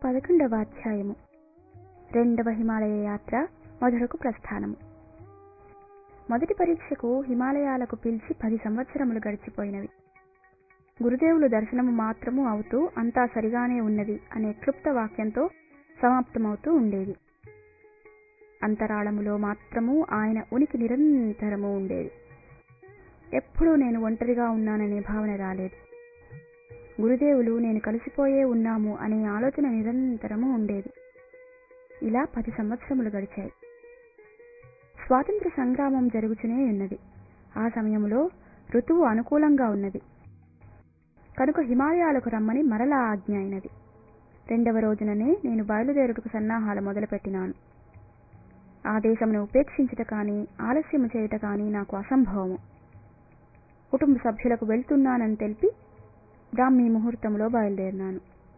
పదకొండవ అధ్యాయము రెండవ హిమాలయ యాత్ర మొదలకు ప్రస్థానము మొదటి పరీక్షకు హిమాలయాలకు పిలిచి పది సంవత్సరములు గడిచిపోయినవి గురుదేవులు దర్శనము మాత్రము అవుతూ అంతా సరిగానే ఉన్నది అనే క్లుప్త వాక్యంతో సమాప్తమవుతూ ఉండేది అంతరాళములో మాత్రము ఆయన ఉనికి నిరంతరము ఉండేది ఎప్పుడూ నేను ఒంటరిగా ఉన్నాననే భావన రాలేదు గురుదేవులు నేను కలిసిపోయే ఉన్నాము అనే ఆలోచన నిరంతరము ఉండేది ఇలా పది సంవత్సరములు గడిచాయి స్వాతంత్ర సంగ్రామం జరుగుతూనే ఉన్నది ఆ సమయంలో ఋతువు అనుకూలంగా ఉన్నది కనుక హిమాలయాలకు రమ్మని మరలా ఆజ్ఞ అయినది రెండవ రోజుననే నేను బయలుదేరుటకు సన్నాహాలు మొదలుపెట్టినాను ఆ దేశమును ఉపేక్షించుట కానీ ఆలస్యము చేయుట కానీ నాకు అసంభవము కుటుంబ సభ్యులకు వెళ్తున్నానని తెలిపి బ్రాహ్మీ ముహూర్తంలో బయలుదేరినాను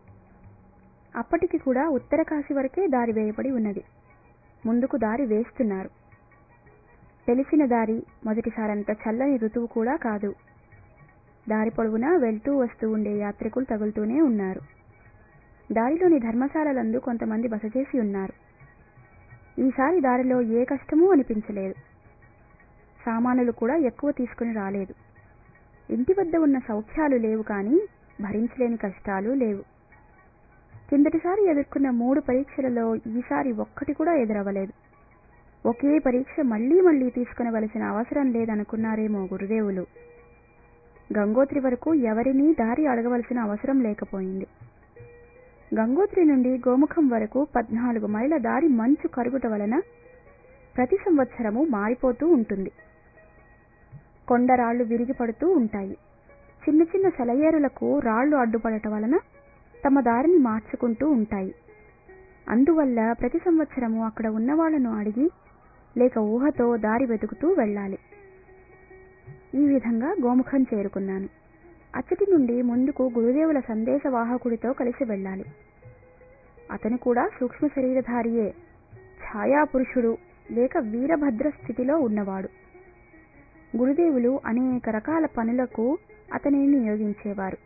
అప్పటికి కూడా ఉత్తర కాశీ వరకే దారి వేయబడి ఉన్నది ముందుకు దారి వేస్తున్నారు తెలిసిన దారి మొదటిసారంత చల్లని ఋతువు కూడా కాదు దారి పొడవునా వెళ్తూ వస్తూ ఉండే యాత్రికులు తగులుతూనే ఉన్నారు దారిలోని ధర్మశాలలందు కొంతమంది బస చేసి ఉన్నారు ఈసారి దారిలో ఏ కష్టమూ అనిపించలేదు సామానులు కూడా ఎక్కువ తీసుకుని రాలేదు ఇంటి వద్ద ఉన్న సౌఖ్యాలు లేవు కానీ భరించలేని కష్టాలు లేవు కిందటిసారి ఎదుర్కొన్న మూడు పరీక్షలలో ఈసారి ఒక్కటి కూడా ఎదురవ్వలేదు ఒకే పరీక్ష మళ్లీ మళ్లీ తీసుకునవలసిన అవసరం లేదనుకున్నారేమో గురుదేవులు గంగోత్రి వరకు ఎవరినీ దారి అడగవలసిన అవసరం లేకపోయింది గంగోత్రి నుండి గోముఖం వరకు పద్నాలుగు మైళ్ళ దారి మంచు కరుగుట వలన ప్రతి సంవత్సరము మారిపోతూ ఉంటుంది కొండరాళ్లు విరిగి పడుతూ ఉంటాయి చిన్న చిన్న సెలయేరులకు రాళ్లు అడ్డుపడటం వలన తమ దారిని మార్చుకుంటూ ఉంటాయి అందువల్ల ప్రతి సంవత్సరము అక్కడ ఉన్న వాళ్లను అడిగి లేక ఊహతో దారి వెతుకుతూ వెళ్ళాలి ఈ విధంగా గోముఖం చేరుకున్నాను అచ్చటి నుండి ముందుకు గురుదేవుల సందేశవాహకుడితో కలిసి వెళ్ళాలి అతను కూడా సూక్ష్మ శరీరధారియే ఛాయాపురుషుడు లేక వీరభద్ర స్థితిలో ఉన్నవాడు గురుదేవులు అనేక రకాల పనులకు అతనిని నియోగించేవారు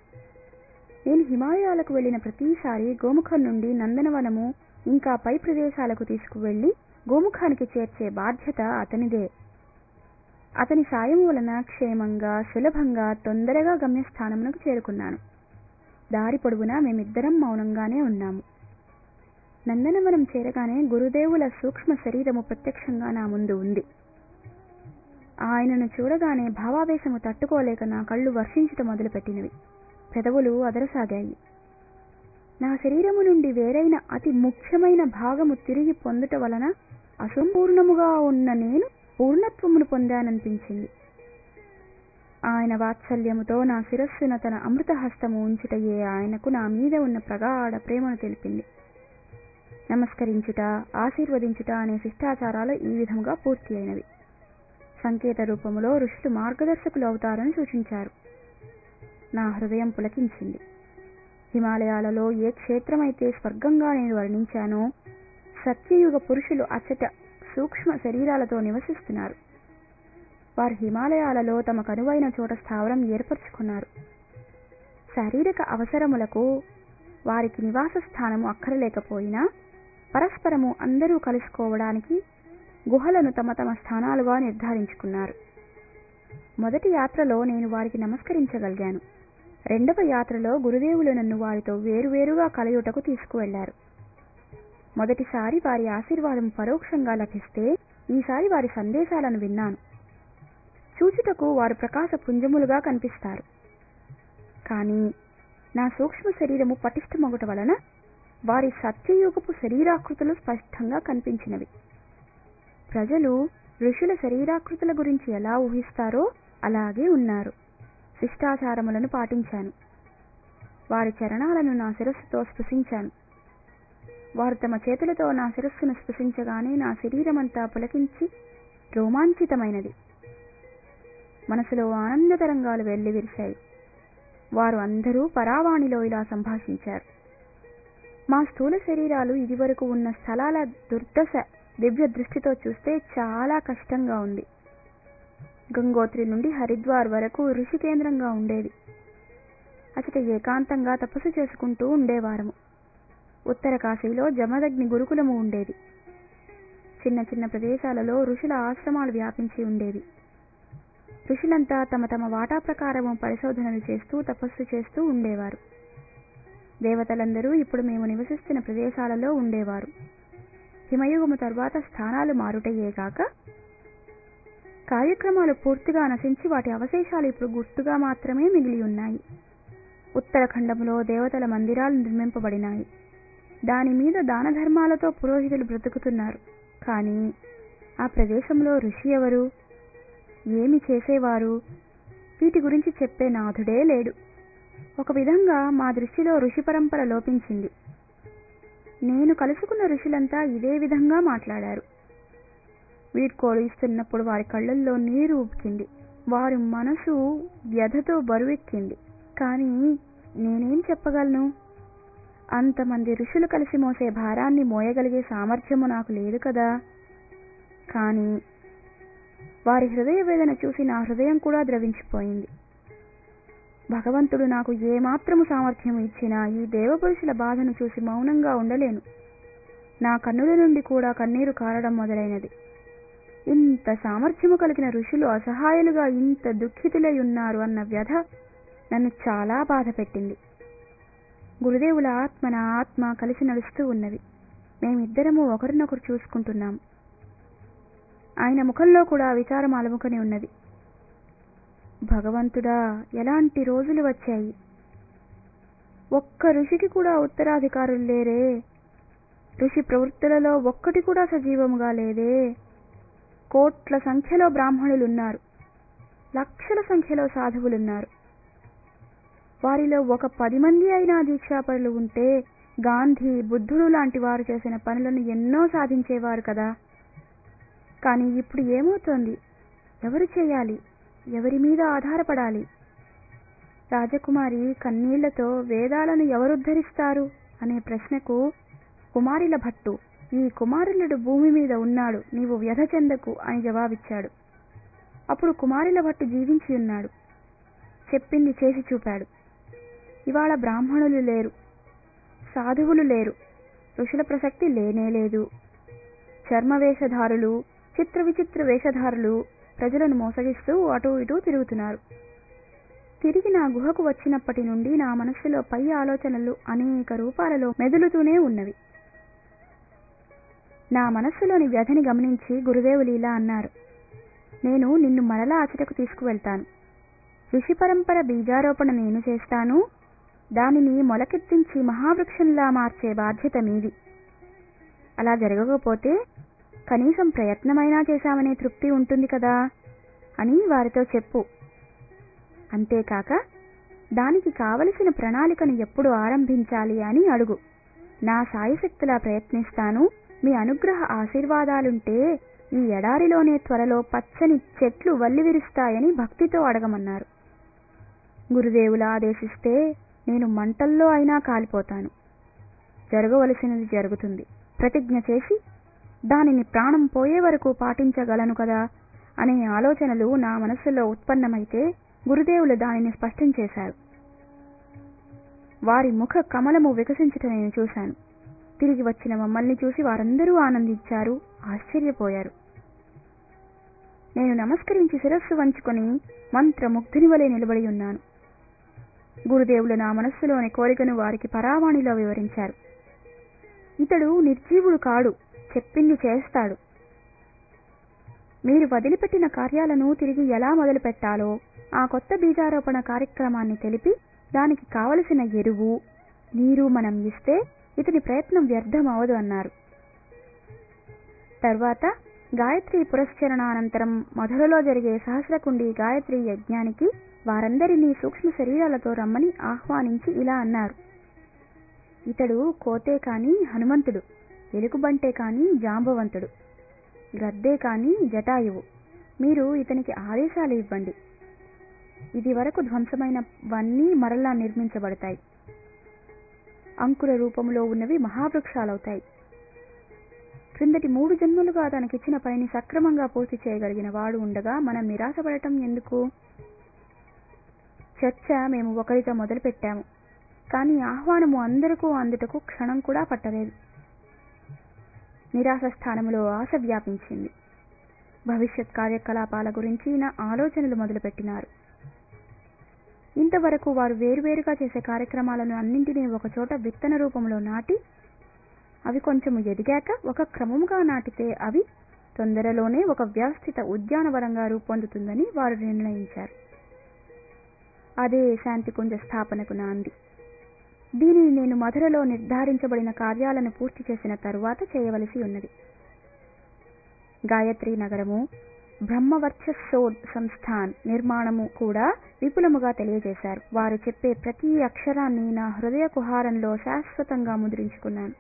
నేను హిమాలయాలకు వెళ్లిన ప్రతిసారి గోముఖం నుండి నందనవనము ఇంకా పై ప్రదేశాలకు తీసుకువెళ్లి గోముఖానికి చేర్చే బాధ్యత అతనిదే అతని సాయం వలన క్షేమంగా సులభంగా తొందరగా గమ్యస్థానమునకు చేరుకున్నాను దారి పొడవునా మేమిద్దరం మౌనంగానే ఉన్నాము నందనవనం చేరగానే గురుదేవుల సూక్ష్మ శరీరము ప్రత్యక్షంగా నా ముందు ఉంది ఆయనను చూడగానే భావావేశము తట్టుకోలేక నా కళ్ళు వర్షించటం మొదలుపెట్టినవి పెదవులు అదరసాగాయి నా శరీరము నుండి వేరైన అతి ముఖ్యమైన భాగము తిరిగి పొందుట వలన అసంపూర్ణముగా ఉన్న నేను పూర్ణత్వమును పొందాననిపించింది ఆయన వాత్సల్యముతో నా శిరస్సున తన అమృత హస్తము ఉంచుటయే ఆయనకు నా మీద ఉన్న ప్రగాఢ ప్రేమను తెలిపింది నమస్కరించుట ఆశీర్వదించుట అనే శిష్టాచారాలు ఈ విధముగా పూర్తి అయినవి సంకేత రూపములో ఋషులు మార్గదర్శకులు అవుతారని సూచించారు నా హృదయం పులకించింది హిమాలయాలలో ఏ క్షేత్రమైతే స్వర్గంగా నేను వర్ణించానో సత్యయుగ పురుషులు అచ్చట సూక్ష్మ శరీరాలతో నివసిస్తున్నారు వారు హిమాలయాలలో తమ కనువైన చోట స్థావరం ఏర్పరచుకున్నారు శారీరక అవసరములకు వారికి నివాస స్థానము అక్కరలేకపోయినా పరస్పరము అందరూ కలుసుకోవడానికి గుహలను తమ తమ స్థానాలుగా నిర్ధారించుకున్నారు మొదటి యాత్రలో నేను వారికి నమస్కరించగలిగాను రెండవ యాత్రలో గురుదేవులు నన్ను వారితో వేరువేరుగా కలయుటకు తీసుకువెళ్లారు మొదటిసారి వారి ఆశీర్వాదం పరోక్షంగా లభిస్తే ఈసారి వారి సందేశాలను విన్నాను చూచుటకు వారు ప్రకాశ పుంజములుగా కనిపిస్తారు కానీ నా సూక్ష్మ శరీరము పటిష్టమగుట వలన వారి సత్యయుగపు శరీరాకృతులు స్పష్టంగా కనిపించినవి ప్రజలు ఋషుల శరీరాకృతుల గురించి ఎలా ఊహిస్తారో అలాగే ఉన్నారు శిష్టాచారములను పాటించాను వారి చరణాలను నా శిరస్సుతో స్పృశించాను వారు తమ చేతులతో నా శిరస్సును స్పృశించగానే నా శరీరమంతా పులకించి రోమాంచితమైనది మనసులో ఆనంద తరంగాలు వెళ్లి విరిశాయి వారు అందరూ పరావాణిలో ఇలా సంభాషించారు మా స్థూల శరీరాలు ఇదివరకు ఉన్న స్థలాల దుర్దశ దివ్య దృష్టితో చూస్తే చాలా కష్టంగా ఉంది గంగోత్రి నుండి హరిద్వార్ వరకు ఋషి కేంద్రంగా ఉండేది అచట ఏకాంతంగా తపస్సు చేసుకుంటూ ఉండేవారము ఉత్తర కాశీలో జమదగ్ని గురుకులము ఉండేది చిన్న చిన్న ప్రదేశాలలో ఋషుల ఆశ్రమాలు వ్యాపించి ఉండేవి ఋషులంతా తమ తమ వాటా ప్రకారము పరిశోధనలు చేస్తూ తపస్సు చేస్తూ ఉండేవారు దేవతలందరూ ఇప్పుడు మేము నివసిస్తున్న ప్రదేశాలలో ఉండేవారు హిమయుగము తర్వాత స్థానాలు మారుటయ్యేగాక కార్యక్రమాలు పూర్తిగా నశించి వాటి అవశేషాలు ఇప్పుడు గుర్తుగా మాత్రమే మిగిలి ఉన్నాయి ఉత్తరాఖండంలో దేవతల మందిరాలు నిర్మింపబడినాయి దాని మీద దాన ధర్మాలతో పురోహితులు బ్రతుకుతున్నారు కానీ ఆ ప్రదేశంలో ఋషి ఎవరు ఏమి చేసేవారు వీటి గురించి చెప్పే నాథుడే లేడు ఒక విధంగా మా దృష్టిలో ఋషి పరంపర లోపించింది నేను కలుసుకున్న ఋషులంతా ఇదే విధంగా మాట్లాడారు వీడ్కోలు ఇస్తున్నప్పుడు వారి కళ్ళల్లో నీరు ఉబ్బికింది వారి మనసు వ్యధతో బరువెక్కింది కానీ నేనేం చెప్పగలను అంతమంది ఋషులు కలిసి మోసే భారాన్ని మోయగలిగే సామర్థ్యము నాకు లేదు కదా కానీ వారి హృదయ వేదన చూసి నా హృదయం కూడా ద్రవించిపోయింది భగవంతుడు నాకు ఏమాత్రము సామర్థ్యం ఇచ్చినా ఈ దేవపురుషుల బాధను చూసి మౌనంగా ఉండలేను నా కన్నుల నుండి కూడా కన్నీరు కారడం మొదలైనది ఇంత సామర్థ్యము కలిగిన ఋషులు అసహాయులుగా ఇంత దుఃఖితులై ఉన్నారు అన్న వ్యధ నన్ను చాలా బాధ పెట్టింది గురుదేవుల ఆత్మ నా ఆత్మ కలిసి నడుస్తూ ఉన్నవి మేమిద్దరము ఒకరినొకరు చూసుకుంటున్నాం ఆయన ముఖంలో కూడా విచారం అలముకొని ఉన్నది భగవంతుడా ఎలాంటి రోజులు వచ్చాయి ఒక్క ఋషికి కూడా ఉత్తరాధికారులు లేరే ఋషి ప్రవృత్తులలో ఒక్కటి కూడా సజీవముగా లేదే కోట్ల సంఖ్యలో బ్రాహ్మణులున్నారు లక్షల సంఖ్యలో సాధువులున్నారు వారిలో ఒక పది మంది అయినా దీక్షాపరులు ఉంటే గాంధీ బుద్ధుడు లాంటి వారు చేసిన పనులను ఎన్నో సాధించేవారు కదా కానీ ఇప్పుడు ఏమవుతోంది ఎవరు చేయాలి ఎవరి మీద ఆధారపడాలి రాజకుమారి కన్నీళ్లతో వేదాలను ఎవరుద్ధరిస్తారు అనే ప్రశ్నకు కుమారిల భట్టు ఈ కుమారులుడు భూమి మీద ఉన్నాడు నీవు వ్యధ చెందకు అని జవాబిచ్చాడు అప్పుడు కుమారిల భట్టు జీవించి ఉన్నాడు చెప్పింది చేసి చూపాడు ఇవాళ బ్రాహ్మణులు లేరు సాధువులు లేరు ఋషుల ప్రసక్తి లేనే లేదు చర్మ వేషధారులు చిత్ర విచిత్ర వేషధారులు ప్రజలను మోసగిస్తూ అటూ ఇటూ తిరుగుతున్నారు తిరిగి నా గుహకు వచ్చినప్పటి నుండి నా మనస్సులో పై ఆలోచనలు అనేక రూపాలలో మెదులుతూనే ఉన్నవి నా మనస్సులోని వ్యధని గమనించి గురుదేవులు ఇలా అన్నారు నేను నిన్ను మరలా అచటకు తీసుకువెళ్తాను ఋషి పరంపర బీజారోపణ నేను చేస్తాను దానిని మొలకెత్తించి మహావృక్షంలా మార్చే బాధ్యత మీది అలా జరగకపోతే కనీసం ప్రయత్నమైనా చేశామనే తృప్తి ఉంటుంది కదా అని వారితో చెప్పు అంతేకాక దానికి కావలసిన ప్రణాళికను ఎప్పుడు ఆరంభించాలి అని అడుగు నా సాయశక్తులా ప్రయత్నిస్తాను మీ అనుగ్రహ ఆశీర్వాదాలుంటే ఈ ఎడారిలోనే త్వరలో పచ్చని చెట్లు వల్లివిరుస్తాయని భక్తితో అడగమన్నారు గురుదేవులు ఆదేశిస్తే నేను మంటల్లో అయినా కాలిపోతాను జరగవలసినది జరుగుతుంది ప్రతిజ్ఞ చేసి దానిని ప్రాణం పోయే వరకు పాటించగలను కదా అనే ఆలోచనలు నా మనస్సులో ఉత్పన్నమైతే గురుదేవులు దానిని స్పష్టం చేశారు వారి ముఖ కమలము వికసించుట నేను చూశాను తిరిగి వచ్చిన మమ్మల్ని చూసి వారందరూ ఆనందించారు ఆశ్చర్యపోయారు నేను నమస్కరించి శిరస్సు వంచుకొని మంత్రముగ్ధుని వలె నిలబడి ఉన్నాను గురుదేవులు నా మనస్సులోని కోరికను వారికి పరావాణిలో వివరించారు ఇతడు నిర్జీవుడు కాడు చెప్పింది చేస్తాడు మీరు వదిలిపెట్టిన కార్యాలను తిరిగి ఎలా మొదలు పెట్టాలో ఆ కొత్త బీజారోపణ కార్యక్రమాన్ని తెలిపి దానికి కావలసిన ఎరువు నీరు మనం ఇస్తే ఇతని ప్రయత్నం వ్యర్థం అవదు అన్నారు తర్వాత గాయత్రి పురస్చరణానంతరం మధురలో జరిగే సహస్రకుండి గాయత్రి యజ్ఞానికి వారందరినీ సూక్ష్మ శరీరాలతో రమ్మని ఆహ్వానించి ఇలా అన్నారు ఇతడు కోతే కాని హనుమంతుడు ఎలుగుబంటే కాని జాంబవంతుడు గ్రద్దే కాని జటాయువు మీరు ఇతనికి ఆదేశాలు ఇవ్వండి ఇది వరకు ధ్వంసమైనవన్నీ మరలా నిర్మించబడతాయి అంకుర రూపంలో ఉన్నవి మహావృక్షాలవుతాయి క్రిందటి మూడు జన్మలుగా తనకిచ్చిన పనిని సక్రమంగా పూర్తి చేయగలిగిన వాడు ఉండగా మనం నిరాశపడటం ఎందుకు చర్చ మేము ఒకరితో మొదలుపెట్టాము కానీ ఆహ్వానము అందరికీ అందుటకు క్షణం కూడా పట్టలేదు నిరాశ స్థానంలో ఆశ వ్యాపించింది భవిష్యత్ కార్యకలాపాల గురించి నా ఆలోచనలు మొదలుపెట్టినారు ఇంతవరకు వారు వేరువేరుగా చేసే కార్యక్రమాలను అన్నింటినీ ఒకచోట విత్తన రూపంలో నాటి అవి కొంచెము ఎదిగాక ఒక క్రమముగా నాటితే అవి తొందరలోనే ఒక వ్యవస్థిత ఉద్యానవనంగా రూపొందుతుందని వారు నిర్ణయించారు అదే శాంతికుంజ స్థాపనకు నాంది దీనిని నేను మధురలో నిర్ధారించబడిన కార్యాలను పూర్తి చేసిన తరువాత చేయవలసి ఉన్నది గాయత్రి నగరము బ్రహ్మవర్చస్సోద్ సంస్థాన్ నిర్మాణము కూడా విపులముగా తెలియజేశారు వారు చెప్పే ప్రతి అక్షరాన్ని నా హృదయ కుహారంలో శాశ్వతంగా ముద్రించుకున్నాను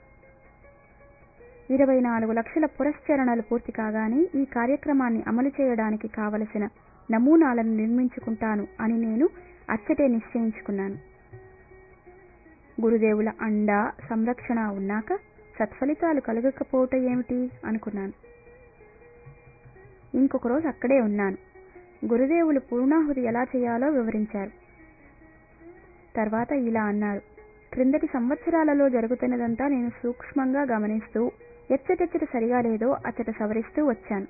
ఇరవై నాలుగు లక్షల పురస్చరణలు పూర్తి కాగానే ఈ కార్యక్రమాన్ని అమలు చేయడానికి కావలసిన నమూనాలను నిర్మించుకుంటాను అని నేను అచ్చటే నిశ్చయించుకున్నాను గురుదేవుల అండ సంరక్షణ ఉన్నాక సత్ఫలితాలు కలగకపోవటం ఏమిటి అనుకున్నాను ఇంకొక రోజు అక్కడే ఉన్నాను గురుదేవులు పూర్ణాహుతి ఎలా చేయాలో వివరించారు తర్వాత ఇలా అన్నారు క్రిందటి సంవత్సరాలలో జరుగుతున్నదంతా నేను సూక్ష్మంగా గమనిస్తూ ఎచ్చటెచ్చట సరిగా లేదో అచ్చట సవరిస్తూ వచ్చాను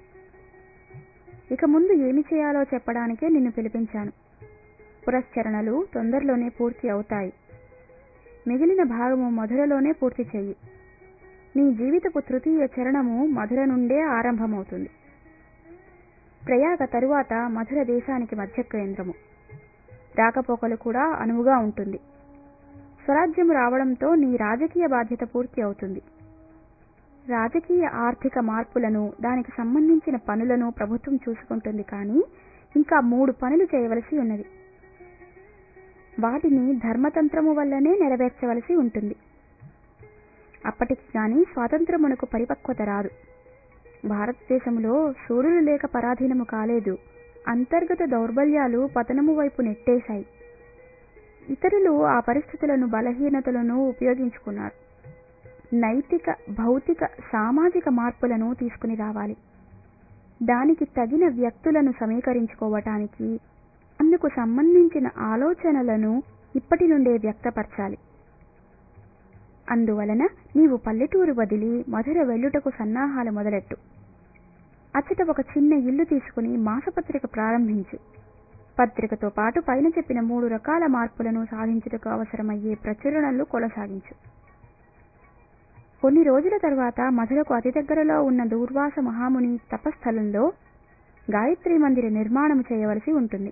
ఇక ముందు ఏమి చేయాలో చెప్పడానికే నిన్ను పిలిపించాను పురస్చరణలు తొందరలోనే పూర్తి అవుతాయి మిగిలిన భాగము మధురలోనే పూర్తి చెయ్యి నీ జీవితపు తృతీయ చరణము మధుర నుండే ఆరంభమవుతుంది ప్రయాగ తరువాత మధుర దేశానికి మధ్య కేంద్రము రాకపోకలు కూడా అనువుగా ఉంటుంది స్వరాజ్యం రావడంతో నీ రాజకీయ బాధ్యత పూర్తి అవుతుంది రాజకీయ ఆర్థిక మార్పులను దానికి సంబంధించిన పనులను ప్రభుత్వం చూసుకుంటుంది కానీ ఇంకా మూడు పనులు చేయవలసి ఉన్నది వాటిని ధర్మతంత్రము వల్లనే నెరవేర్చవలసి ఉంటుంది అప్పటికి కానీ స్వాతంత్రమునకు పరిపక్వత రాదు భారతదేశంలో సూర్యులు లేక పరాధీనము కాలేదు అంతర్గత దౌర్బల్యాలు పతనము వైపు నెట్టేశాయి ఇతరులు ఆ పరిస్థితులను బలహీనతలను ఉపయోగించుకున్నారు నైతిక భౌతిక సామాజిక మార్పులను తీసుకుని రావాలి దానికి తగిన వ్యక్తులను సమీకరించుకోవటానికి అందుకు సంబంధించిన ఆలోచనలను ఇప్పటి నుండే వ్యక్తపరచాలి అందువలన నీవు పల్లెటూరు వదిలి మధుర వెళ్ళుటకు సన్నాహాలు మొదలెట్టు అచ్చట ఒక చిన్న ఇల్లు తీసుకుని మాసపత్రిక ప్రారంభించు పత్రికతో పాటు పైన చెప్పిన మూడు రకాల మార్పులను సాధించుటకు అవసరమయ్యే ప్రచురణలు కొనసాగించు కొన్ని రోజుల తర్వాత మధురకు అతి దగ్గరలో ఉన్న దూర్వాస మహాముని తపస్థలంలో గాయత్రి మందిర నిర్మాణం చేయవలసి ఉంటుంది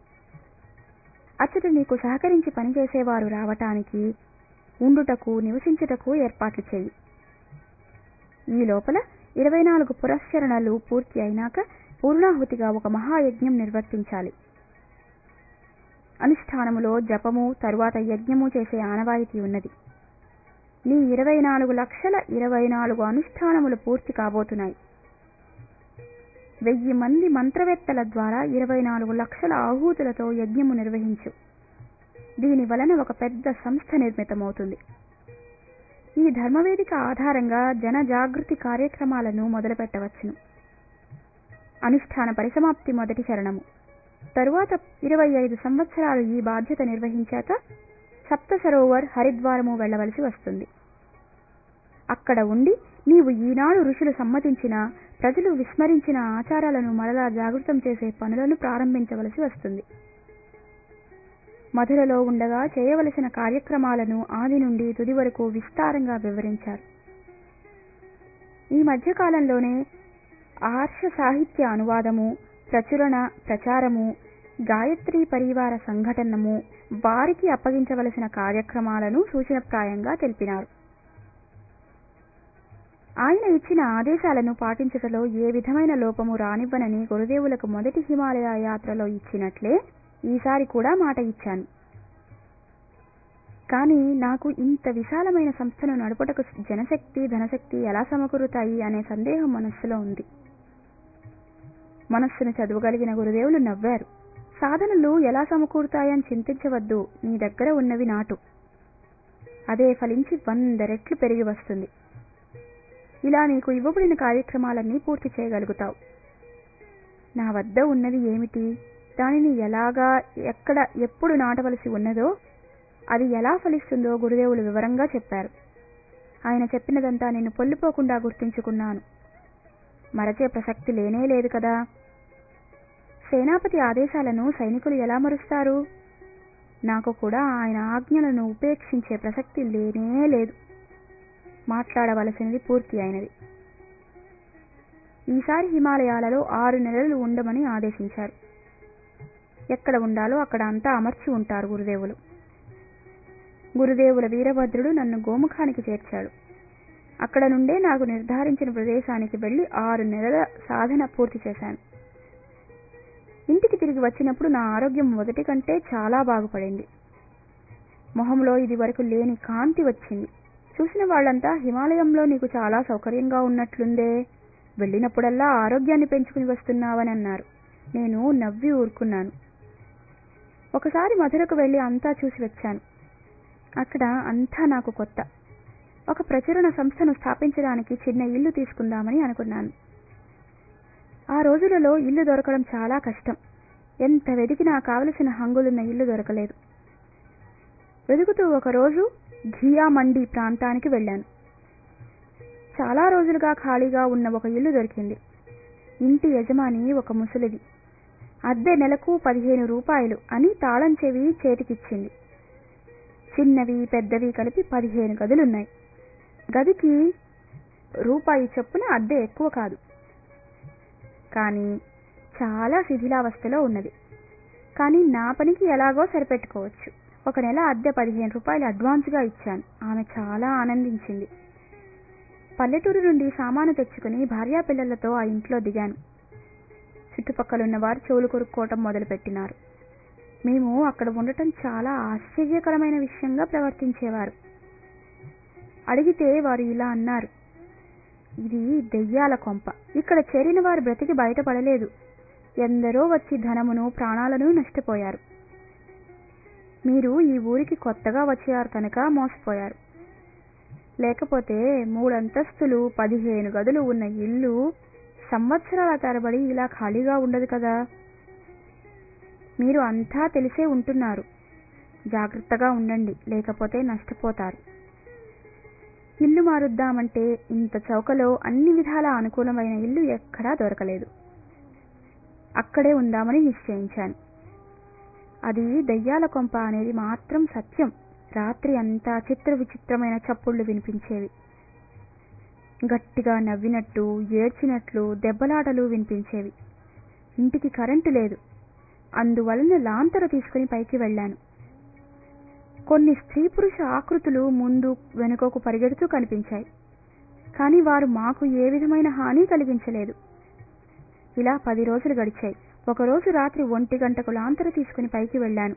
అచ్చట నీకు సహకరించి పనిచేసేవారు రావటానికి ఉండుటకు నివసించుటకు ఏర్పాట్లు చేయి ఈ లోపల ఇరవై నాలుగు పురస్చరణలు పూర్తి అయినాక పూర్ణాహుతిగా ఒక మహాయజ్ఞం నిర్వర్తించాలి అనుష్ఠానములో జపము తరువాత యజ్ఞము చేసే ఆనవాయితీ ఉన్నది నీ ఇరవై నాలుగు లక్షల ఇరవై నాలుగు అనుష్ఠానములు పూర్తి కాబోతున్నాయి వెయ్యి మంది మంత్రవేత్తల ద్వారా ఇరవై నాలుగు లక్షల ఆహూతులతో యజ్ఞము నిర్వహించు దీని వలన ఒక పెద్ద సంస్థ నిర్మితమవుతుంది ఈ ధర్మవేదిక ఆధారంగా జన జాగృతి కార్యక్రమాలను మొదలుపెట్టవచ్చును అనుష్ఠాన పరిసమాప్తి మొదటి చరణము తరువాత ఇరవై ఐదు సంవత్సరాలు ఈ బాధ్యత నిర్వహించాక సప్త సరోవర్ హరిద్వారము వెళ్ళవలసి వస్తుంది అక్కడ ఉండి నీవు ఈనాడు ఋషులు సమ్మతించిన ప్రజలు విస్మరించిన ఆచారాలను మరలా జాగృతం చేసే పనులను ప్రారంభించవలసి వస్తుంది మధురలో ఉండగా చేయవలసిన కార్యక్రమాలను ఆది నుండి తుది వరకు విస్తారంగా వివరించారు ఈ మధ్యకాలంలోనే ఆర్ష సాహిత్య అనువాదము ప్రచురణ ప్రచారము గాయత్రి పరివార సంఘటనము వారికి అప్పగించవలసిన కార్యక్రమాలను సూచనప్రాయంగా తెలిపినారు ఆయన ఇచ్చిన ఆదేశాలను పాటించుటలో ఏ విధమైన లోపము రానివ్వనని గురుదేవులకు మొదటి హిమాలయ యాత్రలో ఇచ్చినట్లే ఈసారి కూడా మాట ఇచ్చాను కానీ నాకు ఇంత విశాలమైన సంస్థను నడుపుటకు జనశక్తి ధనశక్తి ఎలా సమకూరుతాయి అనే సందేహం మనస్సులో ఉంది మనస్సును చదవగలిగిన గురుదేవులు నవ్వారు సాధనలు ఎలా సమకూరుతాయని చింతించవద్దు నీ దగ్గర ఉన్నవి నాటు అదే ఫలించి వంద రెట్లు పెరిగి వస్తుంది ఇలా నీకు ఇవ్వబడిన కార్యక్రమాలన్నీ పూర్తి చేయగలుగుతావు నా వద్ద ఉన్నది ఏమిటి దానిని ఎలాగా ఎక్కడ ఎప్పుడు నాటవలసి ఉన్నదో అది ఎలా ఫలిస్తుందో గురుదేవులు వివరంగా చెప్పారు ఆయన చెప్పినదంతా నేను పొల్లిపోకుండా గుర్తుంచుకున్నాను మరచే ప్రసక్తి లేనే లేదు కదా సేనాపతి ఆదేశాలను సైనికులు ఎలా మరుస్తారు నాకు కూడా ఆయన ఆజ్ఞలను ఉపేక్షించే ప్రసక్తి లేనే లేదు మాట్లాడవలసినది పూర్తి అయినది ఈసారి హిమాలయాలలో ఆరు నెలలు ఉండమని ఆదేశించారు ఎక్కడ ఉండాలో అక్కడ అంతా అమర్చి ఉంటారు గురుదేవులు గురుదేవుల వీరభద్రుడు నన్ను గోముఖానికి చేర్చాడు అక్కడ నుండే నాకు నిర్ధారించిన ప్రదేశానికి వెళ్లి ఆరు నెలల సాధన పూర్తి చేశాను ఇంటికి తిరిగి వచ్చినప్పుడు నా ఆరోగ్యం మొదటి కంటే చాలా బాగుపడింది మొహంలో ఇది వరకు లేని కాంతి వచ్చింది చూసిన వాళ్ళంతా హిమాలయంలో నీకు చాలా సౌకర్యంగా ఉన్నట్లుందే వెళ్ళినప్పుడల్లా ఆరోగ్యాన్ని పెంచుకుని వస్తున్నావని అన్నారు నేను నవ్వి ఊరుకున్నాను ఒకసారి మధురకు వెళ్లి అంతా చూసి వచ్చాను అక్కడ అంతా నాకు కొత్త ఒక ప్రచురణ సంస్థను స్థాపించడానికి చిన్న ఇల్లు తీసుకుందామని అనుకున్నాను ఆ రోజులలో ఇల్లు దొరకడం చాలా కష్టం ఎంత వెతికినా కావలసిన హంగులున్న ఇల్లు దొరకలేదు వెతుకుతూ ఒకరోజు ఘియా మండి ప్రాంతానికి వెళ్ళాను చాలా రోజులుగా ఖాళీగా ఉన్న ఒక ఇల్లు దొరికింది ఇంటి యజమాని ఒక ముసలిది అద్దె నెలకు పదిహేను రూపాయలు అని తాళం చెవి చేతికిచ్చింది చిన్నవి పెద్దవి కలిపి పదిహేను గదులున్నాయి గదికి రూపాయి చొప్పున అద్దె ఎక్కువ కాదు కానీ చాలా శిథిలావస్థలో ఉన్నది కానీ నా పనికి ఎలాగో సరిపెట్టుకోవచ్చు ఒక నెల అద్దె పదిహేను రూపాయలు అడ్వాన్స్గా ఇచ్చాను ఆమె చాలా ఆనందించింది పల్లెటూరు నుండి సామాను తెచ్చుకుని భార్యా పిల్లలతో ఆ ఇంట్లో దిగాను చుట్టుపక్కలున్న వారు చెవులు కొరుక్కోవటం మొదలుపెట్టినారు మేము అక్కడ ఉండటం చాలా ఆశ్చర్యకరమైన విషయంగా ప్రవర్తించేవారు అడిగితే వారు ఇలా అన్నారు ఇది దెయ్యాల కొంప ఇక్కడ చేరిన వారు బ్రతికి బయటపడలేదు ఎందరో వచ్చి ధనమును ప్రాణాలను నష్టపోయారు మీరు ఈ ఊరికి కొత్తగా వచ్చారు కనుక మోసపోయారు లేకపోతే మూడంతస్తులు పదిహేను గదులు ఉన్న ఇల్లు సంవత్సరాల తరబడి ఇలా ఖాళీగా ఉండదు కదా మీరు అంతా తెలిసే ఉంటున్నారు జాగ్రత్తగా ఉండండి లేకపోతే నష్టపోతారు ఇల్లు మారుద్దామంటే ఇంత చౌకలో అన్ని విధాల అనుకూలమైన ఇల్లు ఎక్కడా దొరకలేదు అక్కడే ఉందామని నిశ్చయించాను అది దయ్యాల కొంప అనేది మాత్రం సత్యం రాత్రి అంతా చిత్ర విచిత్రమైన చప్పుళ్లు వినిపించేవి గట్టిగా నవ్వినట్టు ఏడ్చినట్లు దెబ్బలాటలు వినిపించేవి ఇంటికి కరెంటు లేదు అందువలన లాంతరు తీసుకుని పైకి వెళ్ళాను కొన్ని స్త్రీ పురుష ఆకృతులు ముందు వెనుకకు పరిగెడుతూ కనిపించాయి కానీ వారు మాకు ఏ విధమైన హాని కలిగించలేదు ఇలా పది రోజులు గడిచాయి ఒకరోజు రాత్రి ఒంటి గంటకు లాంతరు తీసుకుని పైకి వెళ్ళాను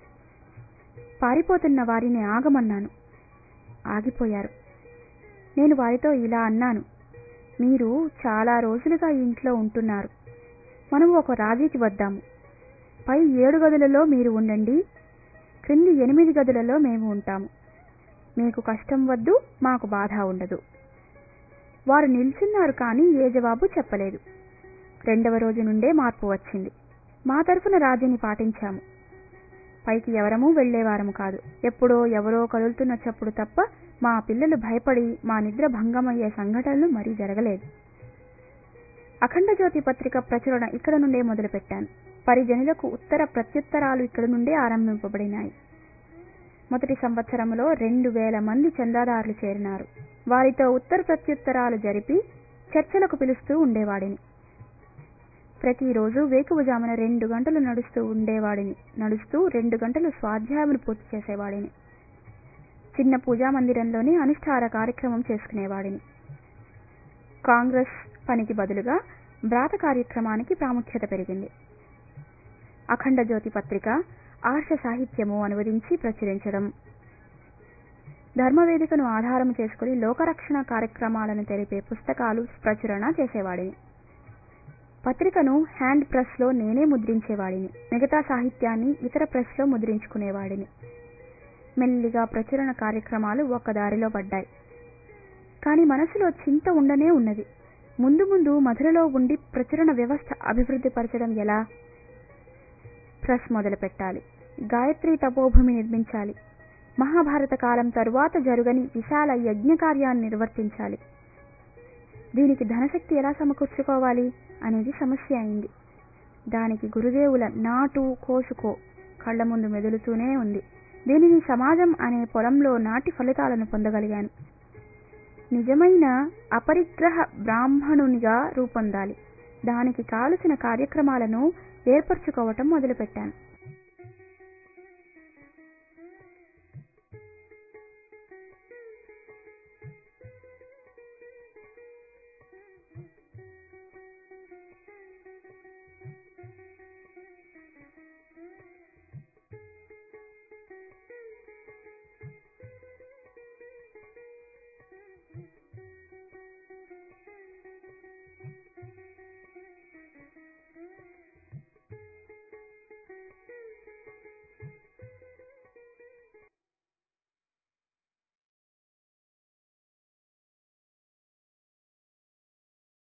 పారిపోతున్న వారిని ఆగమన్నాను ఆగిపోయారు నేను వారితో ఇలా అన్నాను మీరు చాలా రోజులుగా ఈ ఇంట్లో ఉంటున్నారు మనము ఒక రాజీకి వద్దాము పై ఏడు గదులలో మీరు ఉండండి క్రింది ఎనిమిది గదులలో మేము ఉంటాము మీకు కష్టం వద్దు మాకు బాధ ఉండదు వారు నిల్చున్నారు కానీ ఏ జవాబు చెప్పలేదు రెండవ రోజు నుండే మార్పు వచ్చింది మా తరఫున రాజీని పాటించాము పైకి ఎవరమూ వెళ్లేవారము కాదు ఎప్పుడో ఎవరో కదులుతున్న చప్పుడు తప్ప మా పిల్లలు భయపడి మా నిద్ర భంగమయ్యే సంఘటనలు మరీ జరగలేదు అఖండ జ్యోతి పత్రిక ప్రచురణ ఇక్కడ నుండే మొదలుపెట్టాను పరిజనులకు ఉత్తర ప్రత్యుత్తరాలు ఇక్కడ నుండే ఆరంభింపబడినాయి మొదటి సంవత్సరంలో రెండు వేల మంది చందాదారులు చేరినారు వారితో ఉత్తర ప్రత్యుత్తరాలు జరిపి చర్చలకు పిలుస్తూ ఉండేవాడిని ప్రతిరోజు వేకువజామున రెండు గంటలు నడుస్తూ ఉండేవాడిని నడుస్తూ రెండు గంటలు స్వాధ్యాయములు పూర్తి చేసేవాడిని చిన్న పూజా మందిరంలోనే అనుష్ఠాన కార్యక్రమం చేసుకునేవాడిని కాంగ్రెస్ పనికి బదులుగా వ్రాత కార్యక్రమానికి ప్రాముఖ్యత పెరిగింది అఖండ జ్యోతి పత్రిక ఆర్ష సాహిత్యము అనువదించి ప్రచురించడం ధర్మవేదికను ఆధారం చేసుకుని లోకరక్షణ కార్యక్రమాలను తెలిపే పుస్తకాలు ప్రచురణ చేసేవాడిని పత్రికను హ్యాండ్ ప్రెస్లో నేనే ముద్రించేవాడిని మిగతా సాహిత్యాన్ని ఇతర ప్రెస్లో ముద్రించుకునేవాడిని మెల్లిగా ప్రచురణ కార్యక్రమాలు ఒక్కదారిలో పడ్డాయి కానీ మనసులో చింత ఉండనే ఉన్నది ముందు ముందు మధురలో ఉండి ప్రచురణ వ్యవస్థ అభివృద్ధి పరచడం ఎలా ప్రెస్ మొదలు పెట్టాలి గాయత్రి తపోభూమి నిర్మించాలి మహాభారత కాలం తరువాత జరుగని విశాల యజ్ఞ కార్యాన్ని నిర్వర్తించాలి దీనికి ధనశక్తి ఎలా సమకూర్చుకోవాలి అనేది సమస్య అయింది దానికి గురుదేవుల నాటు కోసుకో కళ్ళ ముందు మెదులుతూనే ఉంది దీనిని సమాజం అనే పొలంలో నాటి ఫలితాలను పొందగలిగాను నిజమైన అపరిగ్రహ బ్రాహ్మణునిగా రూపొందాలి దానికి కావలసిన కార్యక్రమాలను ఏర్పరచుకోవటం మొదలుపెట్టాను